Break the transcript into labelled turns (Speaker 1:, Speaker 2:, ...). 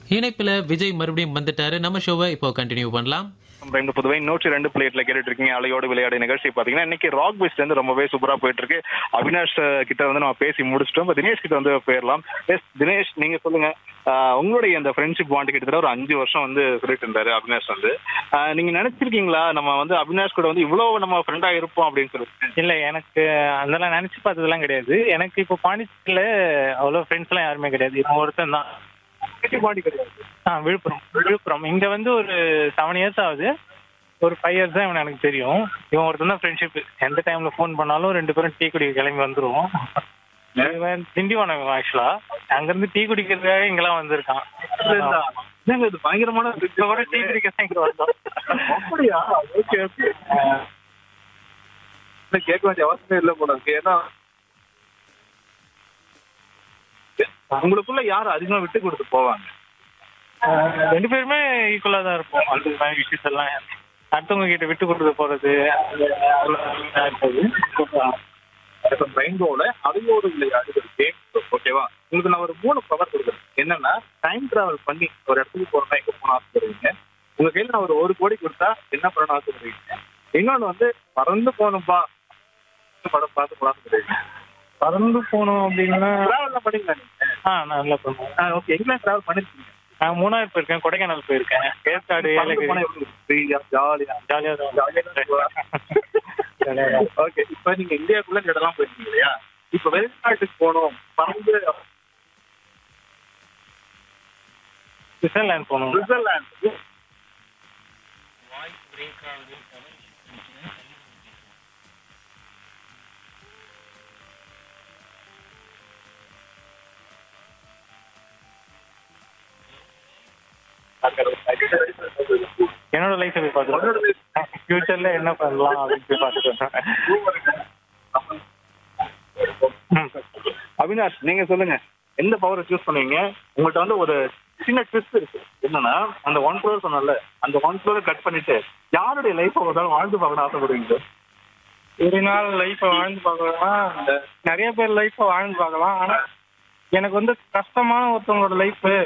Speaker 1: இணைப்புல விஜய் மறுபடியும் வந்துட்டாரு நம்ம ஷோவை இப்போ கண்டினியூ பண்ணலாம்
Speaker 2: நம்ம இந்த புதுவை நூற்றி ரெண்டு பிளேட்ல கேட்டுட்டு இருக்கீங்க அலையோடு விளையாடு நிகழ்ச்சி பாத்தீங்கன்னா இன்னைக்கு ராக் பீச்ல இருந்து ரொம்பவே சூப்பரா போயிட்டு இருக்கு அவினாஷ் அஹ், கிட்ட வந்து நம்ம பேசி முடிச்சிட்டோம் இப்ப தினேஷ் கிட்ட வந்து போயிடலாம் எஸ் தினேஷ் நீங்க சொல்லுங்க ஆஹ், உங்களுடைய அந்த ஃப்ரெண்ட்ஷிப் பாண்ட் கிட்டத்தட்ட ஒரு அஞ்சு வருஷம் வந்து சொல்லிட்டு இருந்தாரு அவினாஷ் வந்து ஆஹ், நீங்க நினைச்சிருக்கீங்களா நம்ம வந்து அவினாஷ் கூட வந்து இவ்வளவு நம்ம ஃப்ரெண்டா இருப்போம் அப்படின்னு சொல்லிட்டு
Speaker 3: இல்ல எனக்கு அதெல்லாம் நினைச்சு பார்த்ததெல்லாம் கிடையாது எனக்கு இப்போ பாண்டிச்சேரியில அவ்வளோ ஃப்ரெண்ட்ஸ் எல்லாம் யாருமே கிடையாது இவன் ஒருத்தன் தான்
Speaker 2: பாண்டி கிடையாது
Speaker 3: ஆ விழுப்புரம் விழுப்புரம் இங்க வந்து ஒரு செவன் இயர்ஸ் ஆகுது ஒரு ஃபைவ் இயர்ஸ் தான் இவன் எனக்கு தெரியும் இவன் ஒருத்தன் தான் ஃப்ரெண்ட்ஷிப் எந்த டைம்ல ஃபோன் பண்ணாலும் ரெண்டு பேரும் டீ குடிக்க கிளம்பி வந்துருவோம் இவன் திண்டிவனம் ஆக்சுவலா அங்கிருந்து டீ குடிக்கிறதுக்காக இங்கெல்லாம் வந்திருக்கான்
Speaker 2: என்னங்க இது பயங்கரமான
Speaker 3: இப்ப கூட டீ குடிக்க தான் இங்க வந்தோம்
Speaker 2: அப்படியா ஓகே ஓகே கேட்க வேண்டிய அவசியம் இல்லை போல இருக்கு ஏன்னா உங்களுக்குள்ள யார் அதிகமா விட்டு கொடுத்து போவாங்க
Speaker 3: ஆஹ் ரெண்டு பேருமே ஈக்குவலா தான் இருப்போம் அந்த மாதிரி விஷயத்த எல்லாம் அடுத்தவங்க கிட்ட விட்டு கொடுத்து போறது அது
Speaker 2: இப்போ ரெயின்போல அதையோடு விளையாடு ஒரு கேம் ஓகேவா உங்களுக்கு நான் ஒரு மூணு பவர் கொடுக்குறேன் என்னன்னா டைம் டிராவல் பண்ணி ஒரு இடத்துக்கு போறோம்னா எங்க போன ஆசைப்படுவீங்க உங்க கையில நான் ஒரு ஒரு கோடி கொடுத்தா என்ன பண்ணணும் ஆசைப்படுவீங்க இன்னொன்னு வந்து பறந்து போகணும்பா படம் பார்த்து போலாம் ஆசைப்படுவீங்க
Speaker 3: பறந்து போனோம் அப்படின்னா
Speaker 2: டிராவல்லாம் பண்ணீங்களா நீங்க
Speaker 3: ஆ நல்லா பண்ணுவோம்
Speaker 2: ஓகே எங்கெல்லாம் டிராவல் பண்ணிருக்கீங்க
Speaker 3: நான் மூணார் போயிருக்கேன் கொடைக்கானல் போயிருக்கேன் ஏற்காடு ஏலகிரி
Speaker 2: ஃப்ரீயா ஜாலியா
Speaker 3: ஜாலியா தான்
Speaker 2: ஓகே இப்போ நீங்க இந்தியாக்குள்ள இந்த இடம்லாம் போயிருக்கீங்க இல்லையா இப்போ வெளிநாட்டுக்கு போகணும் பறந்து
Speaker 3: சுவிட்சர்லாந்து போனோம்
Speaker 2: சுவிட்சர்லாந்து
Speaker 3: என்னோட லைஃப் போய் பார்த்துருக்கேன் ஃபியூச்சர்ல என்ன பண்ணலாம் அப்படின்னு போய் பார்த்துட்டு
Speaker 2: அவினாஷ் நீங்க சொல்லுங்க எந்த பவரை சூஸ் பண்ணுவீங்க உங்கள்ட்ட வந்து ஒரு சின்ன ட்விஸ்ட் இருக்கு என்னன்னா அந்த ஒன் க்ரோர் சொன்னல அந்த ஒன் க்ரோர் கட் பண்ணிட்டு யாருடைய லைஃப் ஒரு நாள் வாழ்ந்து பார்க்கணும் ஆசைப்படுவீங்க
Speaker 3: ஒரு நாள் லைஃப்பை வாழ்ந்து பார்க்கலாம் நிறைய பேர் லைஃப்பை வாழ்ந்து பார்க்கலாம் ஆனா எனக்கு வந்து கஷ்டமான ஒருத்தவங்களோட லைஃப்